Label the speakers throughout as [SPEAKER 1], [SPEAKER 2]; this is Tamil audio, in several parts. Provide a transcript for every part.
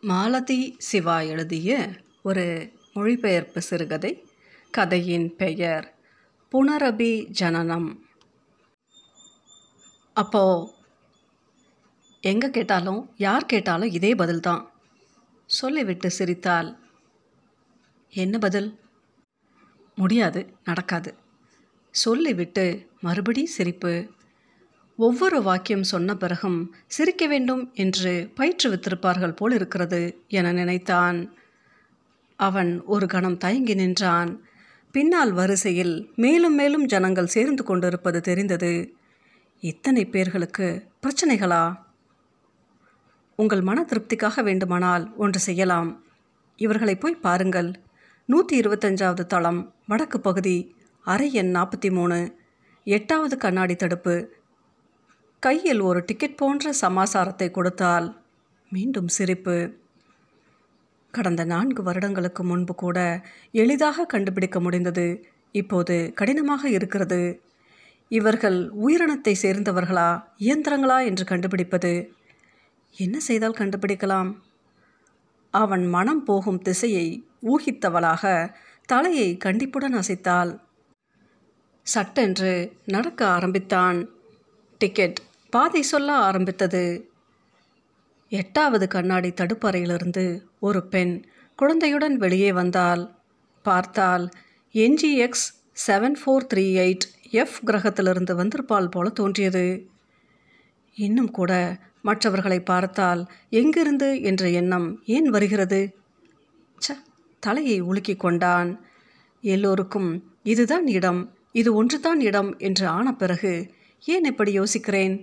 [SPEAKER 1] மாலதி சிவா எழுதிய ஒரு மொழிபெயர்ப்பு சிறுகதை கதையின் பெயர் புனரபி ஜனனம் அப்போ எங்கே கேட்டாலும் யார் கேட்டாலும் இதே பதில்தான் சொல்லிவிட்டு சிரித்தாள் என்ன பதில் முடியாது நடக்காது சொல்லிவிட்டு மறுபடி சிரிப்பு ஒவ்வொரு வாக்கியம் சொன்ன பிறகும் சிரிக்க வேண்டும் என்று பயிற்றுவித்திருப்பார்கள் போல் இருக்கிறது என நினைத்தான் அவன் ஒரு கணம் தயங்கி நின்றான் பின்னால் வரிசையில் மேலும் மேலும் ஜனங்கள் சேர்ந்து கொண்டிருப்பது தெரிந்தது இத்தனை பேர்களுக்கு பிரச்சனைகளா உங்கள் மன திருப்திக்காக வேண்டுமானால் ஒன்று செய்யலாம் இவர்களை போய் பாருங்கள் நூற்றி இருபத்தஞ்சாவது தளம் வடக்கு பகுதி அறை எண் நாற்பத்தி மூணு எட்டாவது கண்ணாடி தடுப்பு கையில் ஒரு டிக்கெட் போன்ற சமாசாரத்தை கொடுத்தால் மீண்டும் சிரிப்பு கடந்த நான்கு வருடங்களுக்கு முன்பு கூட எளிதாக கண்டுபிடிக்க முடிந்தது இப்போது கடினமாக இருக்கிறது இவர்கள் உயிரினத்தை சேர்ந்தவர்களா இயந்திரங்களா என்று கண்டுபிடிப்பது என்ன செய்தால் கண்டுபிடிக்கலாம் அவன் மனம் போகும் திசையை ஊகித்தவளாக தலையை கண்டிப்புடன் அசைத்தாள் சட்டென்று நடக்க ஆரம்பித்தான் டிக்கெட் பாதை சொல்ல ஆரம்பித்தது எட்டாவது கண்ணாடி தடுப்பறையிலிருந்து ஒரு பெண் குழந்தையுடன் வெளியே வந்தால் பார்த்தால் NGX seven four three eight F கிரகத்திலிருந்து வந்திருப்பால் போல தோன்றியது இன்னும் கூட மற்றவர்களை பார்த்தால் எங்கிருந்து என்ற எண்ணம் ஏன் வருகிறது ச தலையை உலுக்கிக் கொண்டான் எல்லோருக்கும் இதுதான் இடம் இது ஒன்றுதான் இடம் என்று ஆன பிறகு ஏன் இப்படி யோசிக்கிறேன்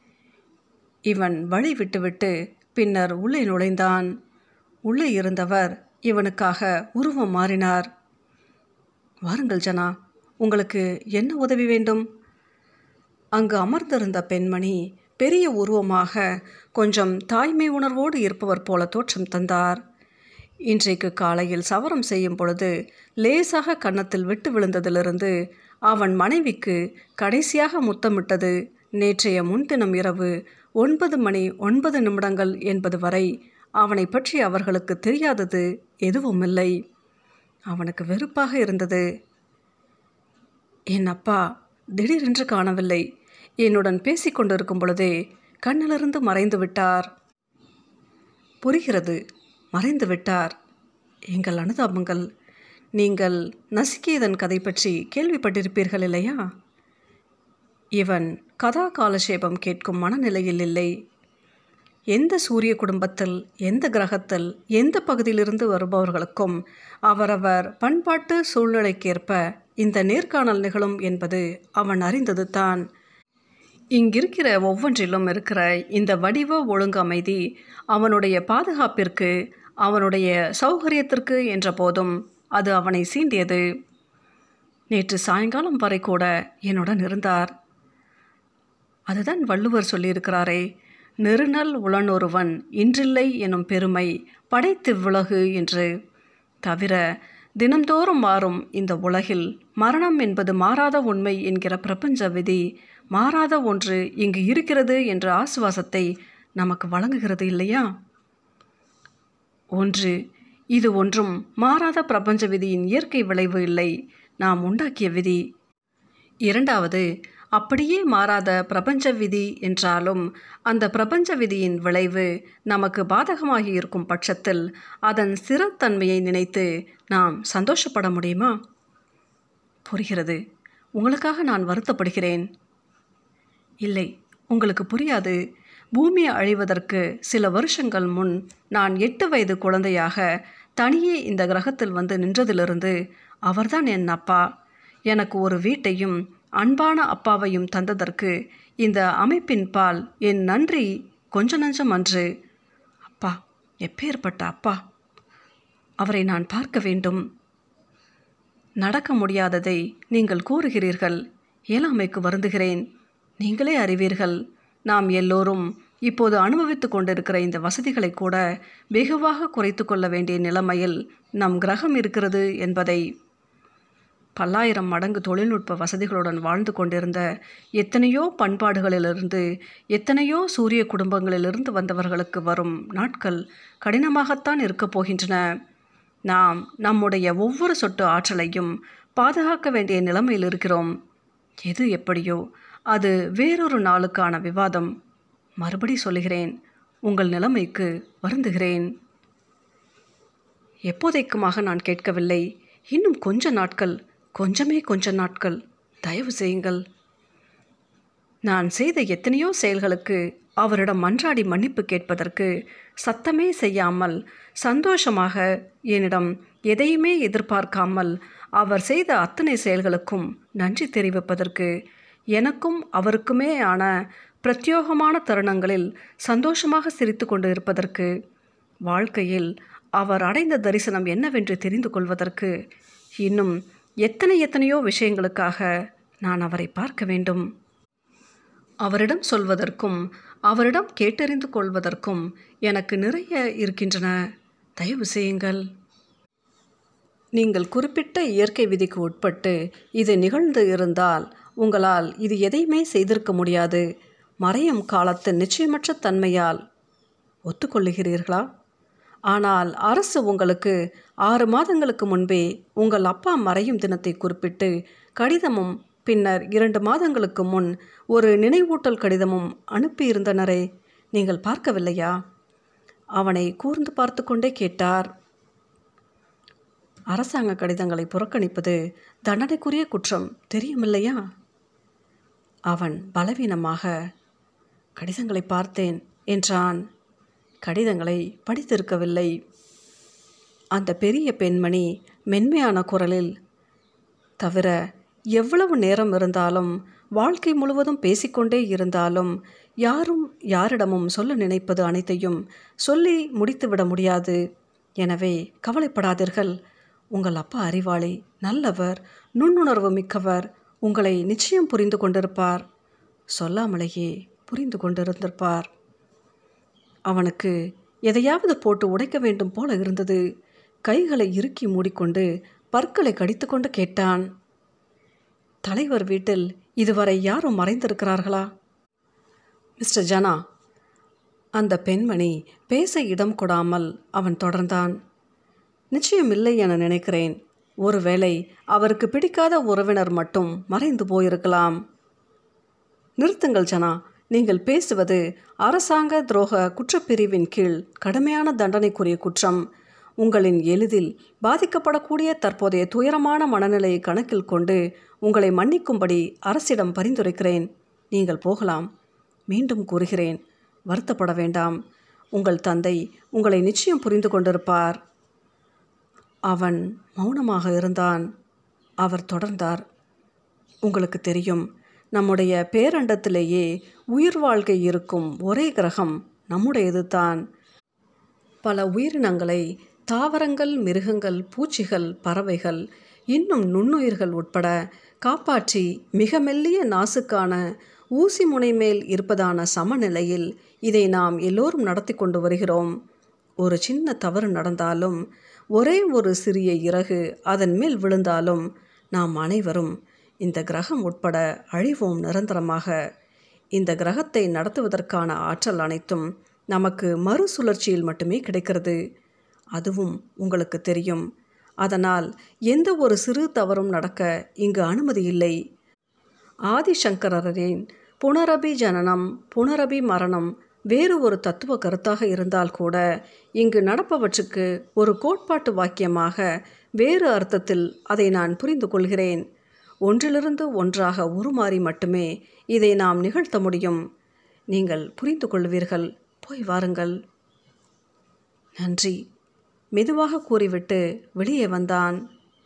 [SPEAKER 1] இவன் வழி விட்டுவிட்டு பின்னர் உள்ளே நுழைந்தான் உள்ளே இருந்தவர் இவனுக்காக உருவம் மாறினார் வாருங்கள் ஜனா உங்களுக்கு என்ன உதவி வேண்டும் அங்கு அமர்ந்திருந்த பெண்மணி பெரிய உருவமாக கொஞ்சம் தாய்மை உணர்வோடு இருப்பவர் போல தோற்றம் தந்தார் இன்றைக்கு காலையில் சவரம் செய்யும் பொழுது லேசாக கன்னத்தில் விட்டு விழுந்ததிலிருந்து அவன் மனைவிக்கு கடைசியாக முத்தமிட்டது நேற்றைய முன்தினம் இரவு ஒன்பது மணி ஒன்பது நிமிடங்கள் என்பது வரை அவனை பற்றி அவர்களுக்கு தெரியாதது எதுவும் இல்லை அவனுக்கு வெறுப்பாக இருந்தது என் அப்பா திடீரென்று காணவில்லை என்னுடன் பேசிக்கொண்டிருக்கும் பொழுதே கண்ணிலிருந்து மறைந்து விட்டார் புரிகிறது மறைந்து விட்டார் எங்கள் அனுதாபங்கள் நீங்கள் நசிகேதன் கதை பற்றி கேள்விப்பட்டிருப்பீர்கள் இல்லையா இவன் கதா காலசேபம் கேட்கும் மனநிலையில் இல்லை எந்த சூரிய குடும்பத்தில் எந்த கிரகத்தில் எந்த பகுதியிலிருந்து வருபவர்களுக்கும் அவரவர் பண்பாட்டு சூழ்நிலைக்கேற்ப இந்த நேர்காணல் நிகழும் என்பது அவன் அறிந்தது தான் இங்கிருக்கிற ஒவ்வொன்றிலும் இருக்கிற இந்த வடிவ ஒழுங்கு அமைதி அவனுடைய பாதுகாப்பிற்கு அவனுடைய சௌகரியத்திற்கு என்ற போதும் அது அவனை சீண்டியது நேற்று சாயங்காலம் வரை கூட என்னுடன் இருந்தார் அதுதான் வள்ளுவர் சொல்லியிருக்கிறாரே நெருநல் உளனொருவன் இன்றில்லை எனும் பெருமை படைத்து விலகு என்று தவிர தினந்தோறும் மாறும் இந்த உலகில் மரணம் என்பது மாறாத உண்மை என்கிற பிரபஞ்ச விதி மாறாத ஒன்று இங்கு இருக்கிறது என்ற ஆசுவாசத்தை நமக்கு வழங்குகிறது இல்லையா ஒன்று இது ஒன்றும் மாறாத பிரபஞ்ச விதியின் இயற்கை விளைவு இல்லை நாம் உண்டாக்கிய விதி இரண்டாவது அப்படியே மாறாத பிரபஞ்ச விதி என்றாலும் அந்த பிரபஞ்ச விதியின் விளைவு நமக்கு பாதகமாகி இருக்கும் பட்சத்தில் அதன் ஸ்திரத்தன்மையை நினைத்து நாம் சந்தோஷப்பட முடியுமா புரிகிறது உங்களுக்காக நான் வருத்தப்படுகிறேன் இல்லை உங்களுக்கு புரியாது பூமி அழிவதற்கு சில வருஷங்கள் முன் நான் எட்டு வயது குழந்தையாக தனியே இந்த கிரகத்தில் வந்து நின்றதிலிருந்து அவர்தான் என் அப்பா எனக்கு ஒரு வீட்டையும் அன்பான அப்பாவையும் தந்ததற்கு இந்த அமைப்பின் பால் என் நன்றி கொஞ்ச நஞ்சம் அன்று அப்பா எப்பேற்பட்ட அப்பா அவரை நான் பார்க்க வேண்டும் நடக்க முடியாததை நீங்கள் கூறுகிறீர்கள் இயலாமைக்கு வருந்துகிறேன் நீங்களே அறிவீர்கள் நாம் எல்லோரும் இப்போது அனுபவித்து கொண்டிருக்கிற இந்த வசதிகளை கூட வெகுவாக குறைத்து கொள்ள வேண்டிய நிலைமையில் நம் கிரகம் இருக்கிறது என்பதை பல்லாயிரம் மடங்கு தொழில்நுட்ப வசதிகளுடன் வாழ்ந்து கொண்டிருந்த எத்தனையோ பண்பாடுகளிலிருந்து எத்தனையோ சூரிய குடும்பங்களிலிருந்து வந்தவர்களுக்கு வரும் நாட்கள் கடினமாகத்தான் இருக்கப் போகின்றன நாம் நம்முடைய ஒவ்வொரு சொட்டு ஆற்றலையும் பாதுகாக்க வேண்டிய நிலைமையில் இருக்கிறோம் எது எப்படியோ அது வேறொரு நாளுக்கான விவாதம் மறுபடி சொல்லுகிறேன் உங்கள் நிலைமைக்கு வருந்துகிறேன் எப்போதைக்குமாக நான் கேட்கவில்லை இன்னும் கொஞ்ச நாட்கள் கொஞ்சமே கொஞ்ச நாட்கள் தயவு செய்யுங்கள் நான் செய்த எத்தனையோ செயல்களுக்கு அவரிடம் மன்றாடி மன்னிப்பு கேட்பதற்கு சத்தமே செய்யாமல் சந்தோஷமாக என்னிடம் எதையுமே எதிர்பார்க்காமல் அவர் செய்த அத்தனை செயல்களுக்கும் நன்றி தெரிவிப்பதற்கு எனக்கும் அவருக்குமே ஆன பிரத்யோகமான தருணங்களில் சந்தோஷமாக சிரித்து கொண்டு இருப்பதற்கு வாழ்க்கையில் அவர் அடைந்த தரிசனம் என்னவென்று தெரிந்து கொள்வதற்கு இன்னும் எத்தனை எத்தனையோ விஷயங்களுக்காக நான் அவரை பார்க்க வேண்டும் அவரிடம் சொல்வதற்கும் அவரிடம் கேட்டறிந்து கொள்வதற்கும் எனக்கு நிறைய இருக்கின்றன தயவு செய்யுங்கள் நீங்கள் குறிப்பிட்ட இயற்கை விதிக்கு உட்பட்டு இது நிகழ்ந்து இருந்தால் உங்களால் இது எதையுமே செய்திருக்க முடியாது மறையும் காலத்தின் நிச்சயமற்ற தன்மையால் ஒத்துக்கொள்ளுகிறீர்களா ஆனால் அரசு உங்களுக்கு ஆறு மாதங்களுக்கு முன்பே உங்கள் அப்பா மறையும் தினத்தை குறிப்பிட்டு கடிதமும் பின்னர் இரண்டு மாதங்களுக்கு முன் ஒரு நினைவூட்டல் கடிதமும் அனுப்பியிருந்தனரே நீங்கள் பார்க்கவில்லையா அவனை கூர்ந்து பார்த்து கொண்டே கேட்டார் அரசாங்க கடிதங்களை புறக்கணிப்பது தண்டனைக்குரிய குற்றம் தெரியுமில்லையா அவன் பலவீனமாக கடிதங்களை பார்த்தேன் என்றான் கடிதங்களை படித்திருக்கவில்லை அந்த பெரிய பெண்மணி மென்மையான குரலில் தவிர எவ்வளவு நேரம் இருந்தாலும் வாழ்க்கை முழுவதும் பேசிக்கொண்டே இருந்தாலும் யாரும் யாரிடமும் சொல்ல நினைப்பது அனைத்தையும் சொல்லி முடித்துவிட முடியாது எனவே கவலைப்படாதீர்கள் உங்கள் அப்பா அறிவாளி நல்லவர் நுண்ணுணர்வு மிக்கவர் உங்களை நிச்சயம் புரிந்து கொண்டிருப்பார் சொல்லாமலேயே புரிந்து கொண்டிருந்திருப்பார் அவனுக்கு எதையாவது போட்டு உடைக்க வேண்டும் போல இருந்தது கைகளை இறுக்கி மூடிக்கொண்டு பற்களை கடித்துக்கொண்டு கேட்டான் தலைவர் வீட்டில் இதுவரை யாரும் மறைந்திருக்கிறார்களா மிஸ்டர் ஜனா அந்த பெண்மணி பேச இடம் கொடாமல் அவன் தொடர்ந்தான் நிச்சயம் இல்லை என நினைக்கிறேன் ஒருவேளை அவருக்கு பிடிக்காத உறவினர் மட்டும் மறைந்து போயிருக்கலாம் நிறுத்துங்கள் ஜனா நீங்கள் பேசுவது அரசாங்க துரோக குற்றப்பிரிவின் கீழ் கடுமையான தண்டனைக்குரிய குற்றம் உங்களின் எளிதில் பாதிக்கப்படக்கூடிய தற்போதைய துயரமான மனநிலையை கணக்கில் கொண்டு உங்களை மன்னிக்கும்படி அரசிடம் பரிந்துரைக்கிறேன் நீங்கள் போகலாம் மீண்டும் கூறுகிறேன் வருத்தப்பட வேண்டாம் உங்கள் தந்தை உங்களை நிச்சயம் புரிந்து கொண்டிருப்பார் அவன் மௌனமாக இருந்தான் அவர் தொடர்ந்தார் உங்களுக்கு தெரியும் நம்முடைய பேரண்டத்திலேயே உயிர் வாழ்க்கை இருக்கும் ஒரே கிரகம் நம்முடையது தான் பல உயிரினங்களை தாவரங்கள் மிருகங்கள் பூச்சிகள் பறவைகள் இன்னும் நுண்ணுயிர்கள் உட்பட காப்பாற்றி மிக மெல்லிய நாசுக்கான ஊசி முனை மேல் இருப்பதான சமநிலையில் இதை நாம் எல்லோரும் நடத்தி கொண்டு வருகிறோம் ஒரு சின்ன தவறு நடந்தாலும் ஒரே ஒரு சிறிய இறகு அதன் மேல் விழுந்தாலும் நாம் அனைவரும் இந்த கிரகம் உட்பட அழிவோம் நிரந்தரமாக இந்த கிரகத்தை நடத்துவதற்கான ஆற்றல் அனைத்தும் நமக்கு மறுசுழற்சியில் மட்டுமே கிடைக்கிறது அதுவும் உங்களுக்கு தெரியும் அதனால் எந்த ஒரு சிறு தவறும் நடக்க இங்கு அனுமதி இல்லை ஆதிசங்கரரின் புனரபி ஜனனம் புனரபி மரணம் வேறு ஒரு தத்துவ கருத்தாக இருந்தால் கூட இங்கு நடப்பவற்றுக்கு ஒரு கோட்பாட்டு வாக்கியமாக வேறு அர்த்தத்தில் அதை நான் புரிந்து கொள்கிறேன் ஒன்றிலிருந்து ஒன்றாக உருமாறி மட்டுமே இதை நாம் நிகழ்த்த முடியும் நீங்கள் புரிந்து கொள்வீர்கள் போய் வாருங்கள் நன்றி மெதுவாக கூறிவிட்டு வெளியே வந்தான்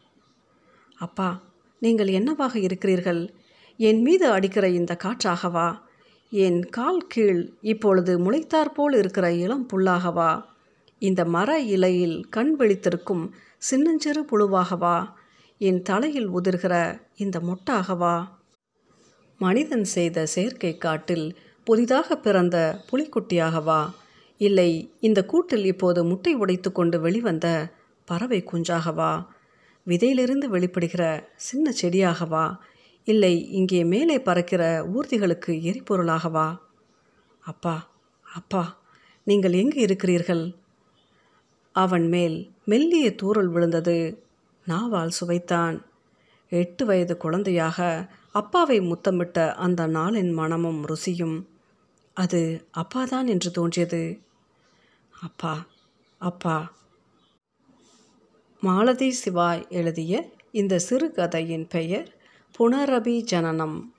[SPEAKER 1] அப்பா நீங்கள் என்னவாக இருக்கிறீர்கள் என் மீது அடிக்கிற இந்த காற்றாகவா என் கால் கீழ் இப்பொழுது முளைத்தாற்போல் இருக்கிற இளம் புல்லாகவா இந்த மர இலையில் கண் விழித்திருக்கும் சின்னஞ்சிறு புழுவாகவா என் தலையில் உதிர்கிற இந்த மொட்டாகவா மனிதன் செய்த செயற்கை காட்டில் புதிதாக பிறந்த புலிக்குட்டியாகவா இல்லை இந்த கூட்டில் இப்போது முட்டை உடைத்து கொண்டு வெளிவந்த பறவை குஞ்சாகவா விதையிலிருந்து வெளிப்படுகிற சின்ன செடியாகவா இல்லை இங்கே மேலே பறக்கிற ஊர்திகளுக்கு எரிபொருளாகவா அப்பா அப்பா நீங்கள் எங்கு இருக்கிறீர்கள் அவன் மேல் மெல்லிய தூறல் விழுந்தது நாவால் சுவைத்தான் எட்டு வயது குழந்தையாக அப்பாவை முத்தமிட்ட அந்த நாளின் மனமும் ருசியும் அது அப்பாதான் என்று தோன்றியது அப்பா அப்பா மாலதி சிவாய் எழுதிய இந்த சிறுகதையின் பெயர் புனரபி ஜனனம்